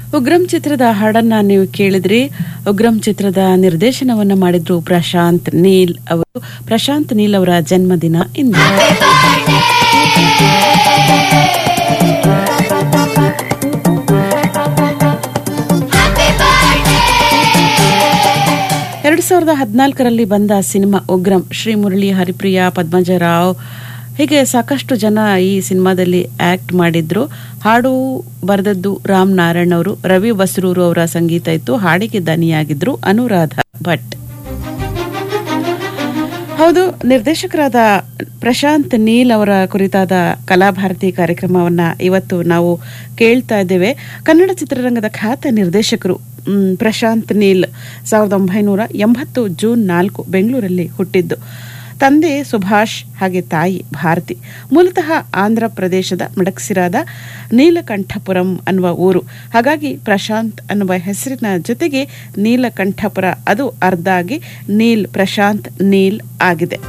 ಉಗ್ರಂ ಚಿತ್ರದ ಹಾಡನ್ನ ನೀವು ಕೇಳಿದ್ರಿ ಉಗ್ರಂ ಚಿತ್ರದ ನಿರ್ದೇಶನವನ್ನ ಮಾಡಿದ್ರು ಪ್ರಶಾಂತ್ ನೀಲ್ ಅವರು ಪ್ರಶಾಂತ್ ನೀಲ್ ಅವರ ಜನ್ಮದಿನ ಇಂದು ಎರಡು ಸಾವಿರದ ಹದಿನಾಲ್ಕರಲ್ಲಿ ಬಂದ ಸಿನಿಮಾ ಉಗ್ರಂ ಶ್ರೀ ಮುರಳಿ ಹರಿಪ್ರಿಯಾ ಪದ್ಮಜರಾವ್ ಹೀಗೆ ಸಾಕಷ್ಟು ಜನ ಈ ಸಿನಿಮಾದಲ್ಲಿ ಆಕ್ಟ್ ಮಾಡಿದ್ರು ಹಾಡು ಬರೆದದ್ದು ರಾಮ್ ನಾರಾಯಣ್ ಅವರು ರವಿ ಬಸ್ರೂರು ಅವರ ಸಂಗೀತ ಇತ್ತು ಹಾಡಿಗೆ ದನಿಯಾಗಿದ್ರು ಅನುರಾಧ ಭಟ್ ಹೌದು ನಿರ್ದೇಶಕರಾದ ಪ್ರಶಾಂತ್ ನೀಲ್ ಅವರ ಕುರಿತಾದ ಕಲಾಭಾರತಿ ಕಾರ್ಯಕ್ರಮವನ್ನ ಇವತ್ತು ನಾವು ಕೇಳ್ತಾ ಇದ್ದೇವೆ ಕನ್ನಡ ಚಿತ್ರರಂಗದ ಖ್ಯಾತ ನಿರ್ದೇಶಕರು ಮ್, ಪ್ರಶಾಂತ್ ನೀಲ್ ಸಾವಿರದ ಒಂಬೈನೂರ ಎಂಬತ್ತು ಜೂನ್ ನಾಲ್ಕು ಬೆಂಗಳೂರಲ್ಲಿ ಹುಟ್ಟಿದ್ದು ತಂದೆ ಸುಭಾಷ್ ಹಾಗೆ ತಾಯಿ ಭಾರತಿ ಮೂಲತಃ ಆಂಧ್ರ ಪ್ರದೇಶದ ಮಡಕ್ಸಿರಾದ ನೀಲಕಂಠಪುರಂ ಅನ್ನುವ ಊರು ಹಾಗಾಗಿ ಪ್ರಶಾಂತ್ ಅನ್ನುವ ಹೆಸರಿನ ಜೊತೆಗೆ ನೀಲಕಂಠಪುರ ಅದು ಅರ್ಧ ಆಗಿ ನೀಲ್ ಪ್ರಶಾಂತ್ ನೀಲ್ ಆಗಿದೆ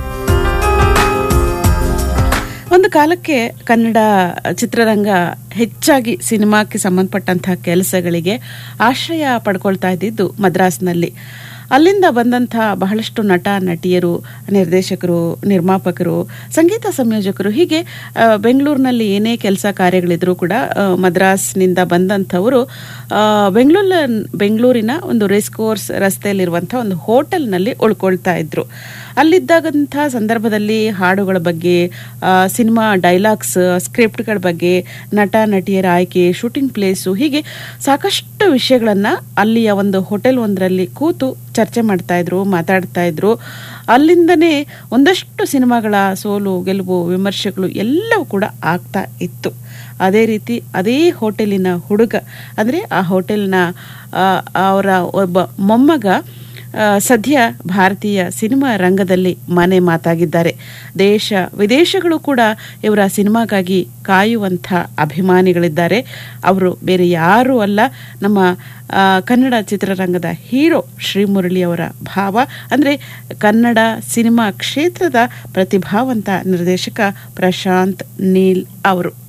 ಒಂದು ಕಾಲಕ್ಕೆ ಕನ್ನಡ ಚಿತ್ರರಂಗ ಹೆಚ್ಚಾಗಿ ಸಿನಿಮಾಕ್ಕೆ ಸಂಬಂಧಪಟ್ಟಂತಹ ಕೆಲಸಗಳಿಗೆ ಆಶ್ರಯ ಪಡ್ಕೊಳ್ತಾ ಇದ್ದಿದ್ದು ಮದ್ರಾಸ್ನಲ್ಲಿ ಅಲ್ಲಿಂದ ಬಂದಂತಹ ಬಹಳಷ್ಟು ನಟ ನಟಿಯರು ನಿರ್ದೇಶಕರು ನಿರ್ಮಾಪಕರು ಸಂಗೀತ ಸಂಯೋಜಕರು ಹೀಗೆ ಆ, ಬೆಂಗಳೂರಿನಲ್ಲಿ ಏನೇ ಕೆಲಸ ಕಾರ್ಯಗಳಿದ್ರೂ ಕೂಡ ಆ, ಮದ್ರಾಸ್ನಿಂದ ಬಂದಂಥವರು ಆ, ಬೆಂಗಳೂರ ಬೆಂಗಳೂರಿನ ಒಂದು ರೇಸ್ ಕೋರ್ಸ್ ರಸ್ತೆಯಲ್ಲಿರುವಂಥ ಒಂದು ಹೋಟೆಲ್ನಲ್ಲಿ ಉಳ್ಕೊಳ್ತಾ ಇದ್ರು ಅಲ್ಲಿದ್ದಾಗಂಥ ಸಂದರ್ಭದಲ್ಲಿ ಹಾಡುಗಳ ಬಗ್ಗೆ ಆ, ಸಿನಿಮಾ ಡೈಲಾಗ್ಸ್ ಸ್ಕ್ರಿಪ್ಟ್ಗಳ ಬಗ್ಗೆ ನಟ ನಟಿಯರ ಆಯ್ಕೆ ಶೂಟಿಂಗ್ ಪ್ಲೇಸು ಹೀಗೆ ಸಾಕಷ್ಟು ವಿಷಯಗಳನ್ನ ಅಲ್ಲಿಯ ಒಂದು ಹೋಟೆಲ್ ಒಂದರಲ್ಲಿ ಕೂತು ಚರ್ಚೆ ಮಾಡ್ತಾ ಇದ್ರು ಮಾತಾಡ್ತಾ ಇದ್ರು ಅಲ್ಲಿಂದನೇ ಒಂದಷ್ಟು ಸಿನಿಮಾಗಳ ಸೋಲು ಗೆಲುವು ವಿಮರ್ಶೆಗಳು ಎಲ್ಲವೂ ಕೂಡ ಆಗ್ತಾ ಇತ್ತು ಅದೇ ರೀತಿ ಅದೇ ಹೋಟೆಲಿನ ಹುಡುಗ ಅಂದರೆ ಆ ಹೋಟೆಲ್ನ ಆ, ಅವರ ಒಬ್ಬ ಮೊಮ್ಮಗ ಆ, ಸದ್ಯ ಭಾರತೀಯ ಸಿನಿಮಾ ರಂಗದಲ್ಲಿ ಮನೆ ಮಾತಾಗಿದ್ದಾರೆ ದೇಶ ವಿದೇಶಗಳು ಕೂಡ ಇವರ ಸಿನಿಮಾಗಾಗಿ ಕಾಯುವಂಥ ಅಭಿಮಾನಿಗಳಿದ್ದಾರೆ ಅವರು ಬೇರೆ ಯಾರೂ ಅಲ್ಲ ನಮ್ಮ ಆ, ಕನ್ನಡ ಚಿತ್ರರಂಗದ ಹೀರೋ ಶ್ರೀಮುರಳಿ ಅವರ ಭಾವ ಅಂದರೆ ಕನ್ನಡ ಸಿನಿಮಾ ಕ್ಷೇತ್ರದ ಪ್ರತಿಭಾವಂತ ನಿರ್ದೇಶಕ ಪ್ರಶಾಂತ್ ನೀಲ್ ಅವರು